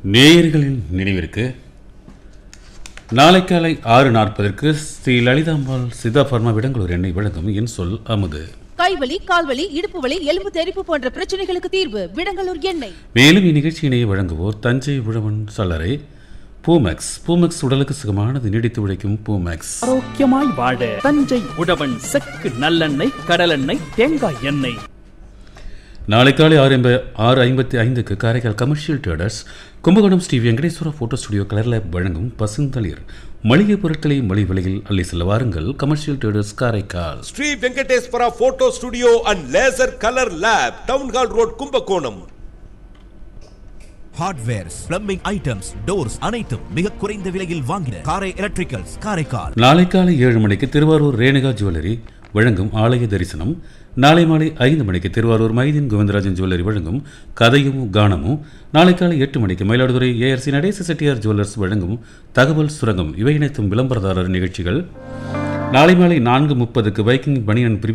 நேயர்களின் நினைவிற்கு நாளை காலை ஆறு நாற்பதற்கு ஸ்ரீ லலிதாம்பாள் சிதா பர்மா விடங்களூர் எண்ணெய் வழங்கும் என் சொல் அமுது கைவலி கால்வலி இடுப்பு வலி எலும்பு தெறிப்பு போன்ற பிரச்சனைகளுக்கு தீர்வு விடங்கலூர் எண்ணெய் மேலும் இந்நிகழ்ச்சியினை வழங்குவோர் தஞ்சை உழவன் சல்லரை பூமேக்ஸ் பூமேக்ஸ் உடலுக்கு சுகமானது நீடித்து உழைக்கும் பூமேக்ஸ் ஆரோக்கியமாய் வாழ தஞ்சை உழவன் செக்கு நல்லெண்ணெய் கடலெண்ணெய் தேங்காய் எண்ணெய் நாளை காலை ஆறு ஐம்ப ஆறு ஐம்பத்தி ஐந்துக்கு Karaikal commercial traders Kumbakonam Sri Venkateswara photo studio colour lab வழங்கும் பசுந்தளிர் மளிகை பொருட்களை மலி விலையில் அள்ளி செல்ல வாருங்கள் commercial traders Karaikal Sri Venkateswara photo studio and laser colour lab town hall road Kumbakonam hardwares plumbing items doors அனைத்தும் மிக குறைந்த விலையில் வாங்கின காரை எலக்ட்ரிக்கல்ஸ் காரைக்கால் நாளை காலை ஏழு மணிக்கு திருவாரூர் ரேணுகா ஜுவல்லரி வழங்கும் ஆலய தரிசனம் நாளை மாலை ஐந்து மணிக்கு திருவாரூர் மைதீன் கோவிந்தராஜன் ஜுவல்லரி வழங்கும் கதையும் கானமும் நாளை காலை எட்டு மணிக்கு மயிலாடுதுறை ஏஆர்சி நடேச செட்டியார் ஜுவல்லர்ஸ் வழங்கும் தகவல் சுரங்கம் இவை இணைத்தும் விளம்பரதாரர் நிகழ்ச்சிகள் நாளை மாலை நான்கு முப்பதுக்கு வைக்கிங் பனியன்